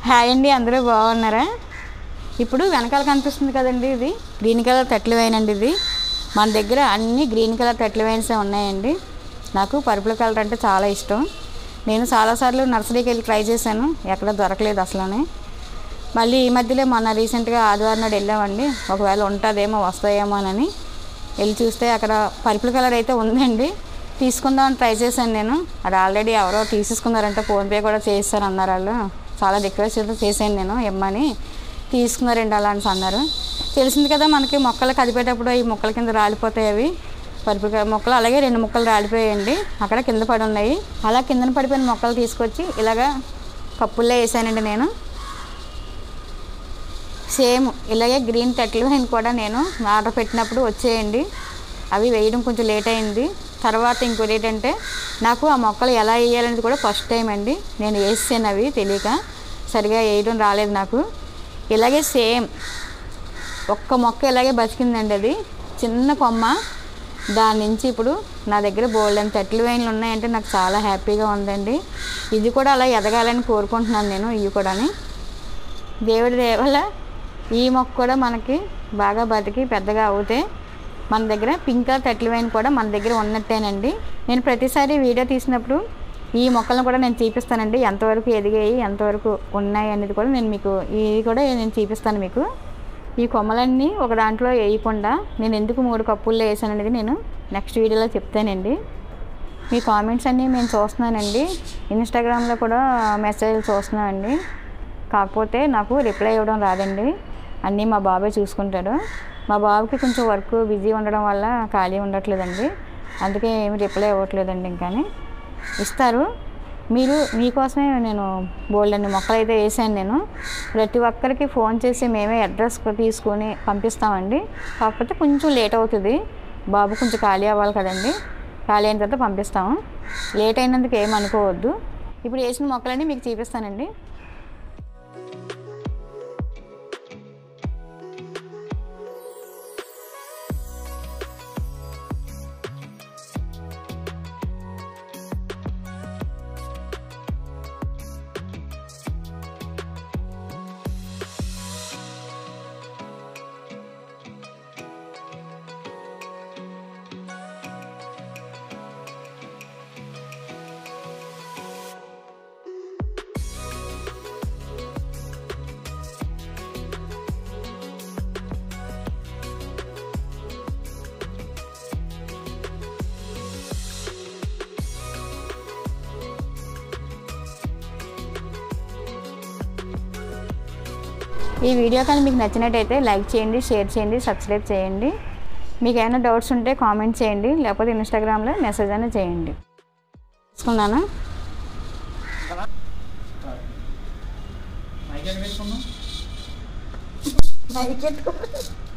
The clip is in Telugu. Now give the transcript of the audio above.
హాయ్ అండి అందరూ బాగున్నారా ఇప్పుడు వెనకాల కనిపిస్తుంది కదండి ఇది గ్రీన్ కలర్ తట్లు వైనండి ఇది మన దగ్గర అన్ని గ్రీన్ కలర్ తట్లు వైన్సే ఉన్నాయండి నాకు పర్పుల్ కలర్ అంటే చాలా ఇష్టం నేను చాలాసార్లు నర్సరీకి వెళ్ళి ట్రై చేశాను ఎక్కడ దొరకలేదు అసలునే మళ్ళీ ఈ మధ్యలో మొన్న రీసెంట్గా ఆదివారం నాడు వెళ్ళామండి ఒకవేళ ఉంటుందేమో వస్తాయేమో అని వెళ్ళి చూస్తే అక్కడ పర్పుల్ కలర్ అయితే ఉందండి తీసుకుందామని ట్రై చేశాను నేను అది ఆల్రెడీ ఎవరో తీసేసుకున్నారంటే ఫోన్పే కూడా చేస్తారు అన్నారు వాళ్ళు చాలా రిక్వెస్ట్ అయితే చేశాను నేను ఇమ్మని తీసుకున్నారండి అలా అని అన్నారు తెలిసింది కదా మనకి మొక్కలు కదిపేటప్పుడు ఈ మొక్కల కింద రాలిపోతాయి అవి పరుపు మొక్కలు అలాగే రెండు మొక్కలు రాలిపోయాయండి అక్కడ కింద పడి ఉన్నాయి అలా కిందన పడిపోయిన మొక్కలు తీసుకొచ్చి ఇలాగా కప్పుల్లో వేసానండి నేను సేమ్ ఇలాగే గ్రీన్ తెట్లు అని కూడా నేను ఆర్డర్ పెట్టినప్పుడు వచ్చేయండి అవి వేయడం కొంచెం లేట్ అయింది తర్వాత ఇంకోటి ఏంటంటే నాకు ఆ మొక్కలు ఎలా వేయాలనేది కూడా ఫస్ట్ టైం అండి నేను వేసాను అవి తెలియక సరిగా వేయడం రాలేదు నాకు ఇలాగే సేమ్ ఒక్క మొక్క ఇలాగే బతికిందండి అది చిన్న కొమ్మ దాని నుంచి ఇప్పుడు నా దగ్గర బోల్డ్ అని తట్లు వైన్లు ఉన్నాయంటే నాకు చాలా హ్యాపీగా ఉందండి ఇది కూడా అలా ఎదగాలని కోరుకుంటున్నాను నేను ఇవి కూడాని దేవుడి దయ వల్ల ఈ మొక్క కూడా మనకి బాగా బతికి పెద్దగా అవుతే మన దగ్గర పింక్ కలర్ తట్లు వైన్ కూడా మన దగ్గర ఉన్నట్టేనండి నేను ప్రతిసారి వీడియో తీసినప్పుడు ఈ మొక్కలను కూడా నేను చూపిస్తానండి ఎంతవరకు ఎదిగాయి ఎంతవరకు ఉన్నాయి అనేది కూడా నేను మీకు ఇది కూడా నేను చూపిస్తాను మీకు ఈ కొమ్మలన్నీ ఒక దాంట్లో వేయకుండా నేను ఎందుకు మూడు కప్పుల్లో వేసాను అనేది నేను నెక్స్ట్ వీడియోలో చెప్తానండి మీ కామెంట్స్ అన్నీ మేము చూస్తున్నానండి ఇన్స్టాగ్రామ్లో కూడా మెసేజ్ చూస్తున్నానండి కాకపోతే నాకు రిప్లై ఇవ్వడం రాదండి అన్నీ మా బాబాయ్ చూసుకుంటాడు మా బాబుకి కొంచెం వర్క్ బిజీ ఉండడం వల్ల ఖాళీ ఉండట్లేదండి అందుకే ఏమి రిప్లై ఇవ్వట్లేదండి ఇంకాని ఇస్తారు మీరు మీకోసమే నేను బోల్డ్ అన్ని మొక్కలు అయితే వేసాను నేను ప్రతి ఒక్కరికి ఫోన్ చేసి మేమే అడ్రస్ తీసుకొని పంపిస్తామండి కాకపోతే కొంచెం లేట్ అవుతుంది బాబు కొంచెం ఖాళీ అవ్వాలి కదండి ఖాళీ అయిన తర్వాత పంపిస్తాము లేట్ అయినందుకు ఏం అనుకోవద్దు ఇప్పుడు వేసిన మొక్కలన్నీ మీకు చూపిస్తానండి ఈ వీడియో కానీ మీకు నచ్చినట్టయితే లైక్ చేయండి షేర్ చేయండి సబ్స్క్రైబ్ చేయండి మీకు ఏమైనా డౌట్స్ ఉంటే కామెంట్ చేయండి లేకపోతే ఇన్స్టాగ్రామ్లో మెసేజ్ అయినా చేయండి తీసుకున్నాను మైక్ ఎక్కడ పెట్టుకున్నావు